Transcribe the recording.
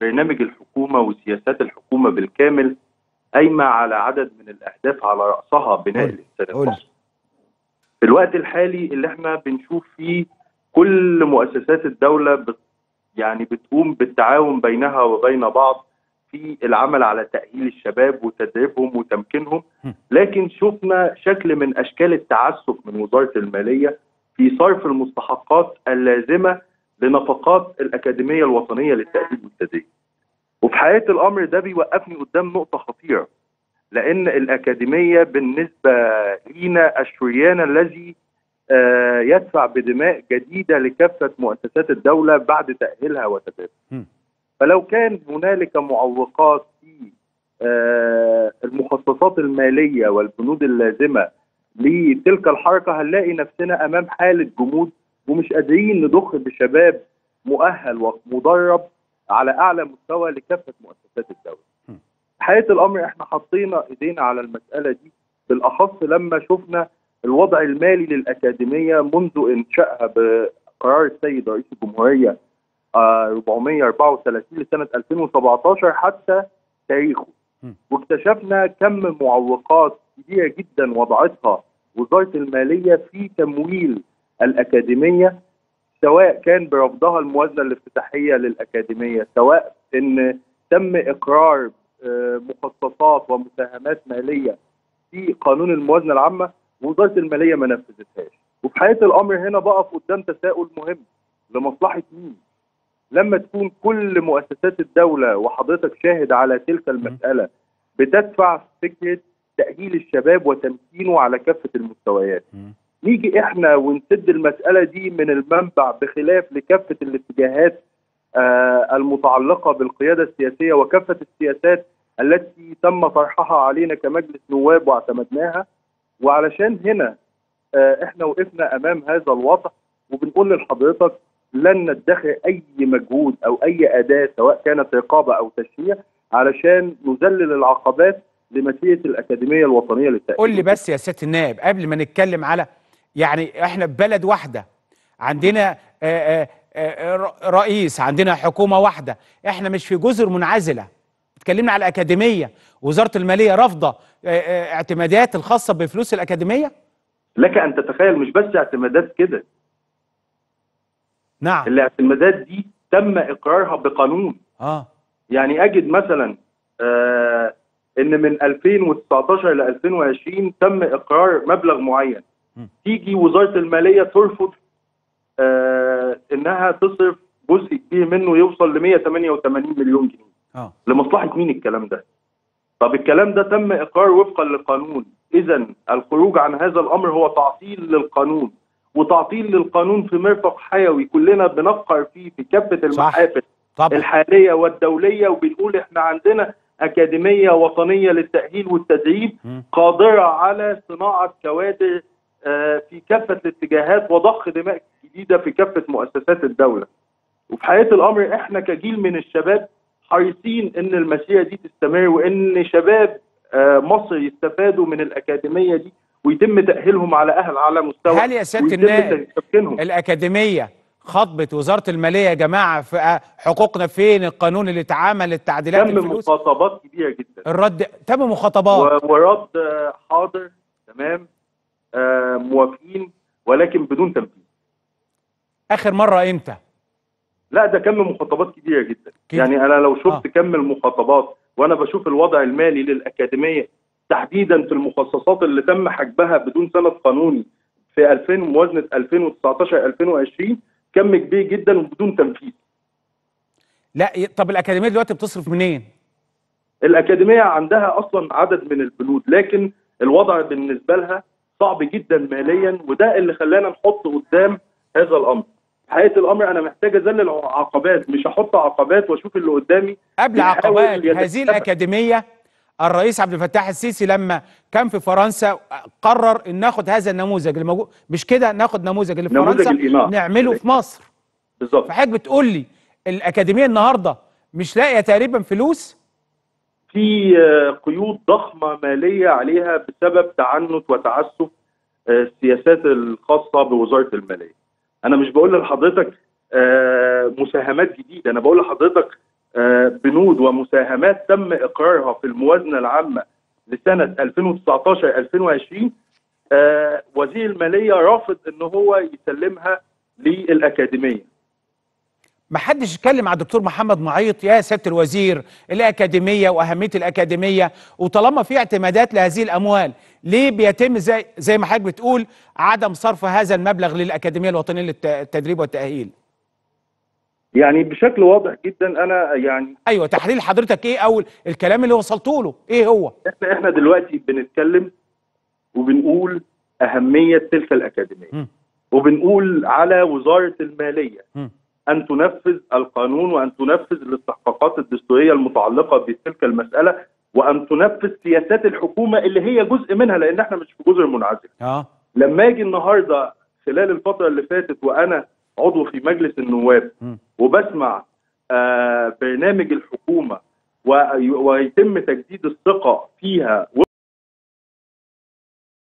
برنامج الحكومه وسياسات الحكومه بالكامل قايمه على عدد من الاهداف على راسها بناء قول- الانسان قول. المصري. في الوقت الحالي اللي احنا بنشوف فيه كل مؤسسات الدوله بت يعني بتقوم بالتعاون بينها وبين بعض في العمل على تاهيل الشباب وتدريبهم وتمكينهم م. لكن شفنا شكل من اشكال التعسف من وزاره الماليه في صرف المستحقات اللازمه لنفقات الاكاديميه الوطنيه للتاهيل والتدريب. وفي حقيقه الامر ده بيوقفني قدام نقطه خطيره لان الاكاديميه بالنسبه لينا الشريان الذي آه، يدفع بدماء جديده لكافه مؤسسات الدوله بعد تاهيلها وتدريبها. مم. فلو كان هنالك معوقات في آه، المخصصات الماليه والبنود اللازمه لتلك الحركه هنلاقي نفسنا امام حاله جمود ومش قادرين نضخ بشباب مؤهل ومدرب على اعلى مستوى لكافه مؤسسات الدوله. م. حقيقه الامر احنا حطينا ايدينا على المساله دي بالاخص لما شفنا الوضع المالي للاكاديميه منذ انشائها بقرار السيد رئيس الجمهوريه آه، 434 لسنه 2017 حتى تاريخه م. واكتشفنا كم معوقات كبيره جدا وضعتها وزاره الماليه في تمويل الاكاديميه سواء كان برفضها الموازنه الافتتاحيه للاكاديميه سواء ان تم اقرار آه، مخصصات ومساهمات ماليه في قانون الموازنه العامه ووزاره الماليه ما نفذتهاش وفي حقيقه الامر هنا بقف قدام تساؤل مهم لمصلحه مين؟ لما تكون كل مؤسسات الدوله وحضرتك شاهد على تلك المساله بتدفع فكره تاهيل الشباب وتمكينه على كافه المستويات مم. نيجي احنا ونسد المساله دي من المنبع بخلاف لكافه الاتجاهات آه المتعلقه بالقياده السياسيه وكافه السياسات التي تم طرحها علينا كمجلس نواب واعتمدناها وعلشان هنا آه احنا وقفنا امام هذا الوضع وبنقول لحضرتك لن ندخر اي مجهود او اي اداه سواء كانت رقابه او تشريع علشان نذلل العقبات لمسيره الاكاديميه الوطنيه للتاهيل قول لي بس يا سياده النائب قبل ما نتكلم على يعني احنا في بلد واحده عندنا آه، آه، آه، ر- رئيس عندنا حكومه واحده احنا مش في جزر منعزله اتكلمنا على الاكاديميه وزاره الماليه رافضه آه، آه، اعتمادات الخاصه بفلوس الاكاديميه لك ان تتخيل مش بس اعتمادات كده نعم الاعتمادات دي تم اقرارها بقانون اه يعني اجد مثلا آه ان من 2019 ل 2020 تم اقرار مبلغ معين م. تيجي وزاره الماليه ترفض آه انها تصرف جزء كبير منه يوصل ل 188 مليون جنيه اه لمصلحه مين الكلام ده؟ طب الكلام ده تم اقرار وفقا للقانون، اذا الخروج عن هذا الامر هو تعطيل للقانون وتعطيل للقانون في مرفق حيوي كلنا بنفخر فيه في كافه المحافل طبعا الحاليه والدوليه وبنقول احنا عندنا اكاديميه وطنيه للتاهيل والتدريب مم. قادره على صناعه كوادر آه، في كافه الاتجاهات وضخ دماء جديده في كافه مؤسسات الدوله. وفي حقيقه الامر احنا كجيل من الشباب حريصين ان المسيره دي تستمر وان شباب آه، مصر يستفادوا من الاكاديميه دي ويتم تاهيلهم على اهل على مستوى هل يا سيادة ويتم النائب تمكينهم. الاكاديميه خطبت وزاره الماليه يا جماعه في آه، حقوقنا فين القانون اللي اتعمل التعديلات تم الفلوس مخاطبات كبيره جدا الرد تم مخاطبات و- ورد آه، حاضر تمام آه، موافقين ولكن بدون تنفيذ اخر مره امتى لا ده كم مخاطبات كبيره جدا كده. يعني انا لو شفت آه. كم المخاطبات وانا بشوف الوضع المالي للاكاديميه تحديدا في المخصصات اللي تم حجبها بدون سند قانوني في 2000 موازنه 2019 2020 كم كبير جدا وبدون تنفيذ لا ي- طب الاكاديميه دلوقتي بتصرف منين الاكاديميه عندها اصلا عدد من البنود لكن الوضع بالنسبه لها صعب جدا ماليا وده اللي خلانا نحط قدام هذا الامر حقيقه الامر انا محتاج اذلل عقبات مش احط عقبات واشوف اللي قدامي قبل بيحاول عقبات يتكافئ. هذه الاكاديميه الرئيس عبد الفتاح السيسي لما كان في فرنسا قرر ان ناخد هذا النموذج اللي موجود مش كده ناخد نموذج اللي في نموذج فرنسا الإيماع. نعمله في مصر بالظبط فحضرتك بتقول لي الاكاديميه النهارده مش لاقيه تقريبا فلوس في آه، قيود ضخمه ماليه عليها بسبب تعنت وتعسف آه، السياسات الخاصه بوزاره الماليه. انا مش بقول لحضرتك آه، مساهمات جديده، انا بقول لحضرتك آه، بنود ومساهمات تم اقرارها في الموازنه العامه لسنه 2019 2020 آه وزير الماليه رافض ان هو يسلمها للاكاديميه ما حدش اتكلم مع الدكتور محمد معيط يا سياده الوزير الاكاديميه واهميه الاكاديميه وطالما في اعتمادات لهذه الاموال ليه بيتم زي زي ما حضرتك بتقول عدم صرف هذا المبلغ للاكاديميه الوطنيه للتدريب والتاهيل يعني بشكل واضح جدا انا يعني ايوه تحليل حضرتك ايه او الكلام اللي وصلته له ايه هو احنا احنا دلوقتي بنتكلم وبنقول اهميه تلك الاكاديميه م. وبنقول على وزاره الماليه م. ان تنفذ القانون وان تنفذ الاستحقاقات الدستوريه المتعلقه بتلك المساله وان تنفذ سياسات الحكومه اللي هي جزء منها لان احنا مش في جزر منعزل اه لما اجي النهارده خلال الفتره اللي فاتت وانا عضو في مجلس النواب م. وبسمع آه برنامج الحكومه و- ويتم تجديد الثقه فيها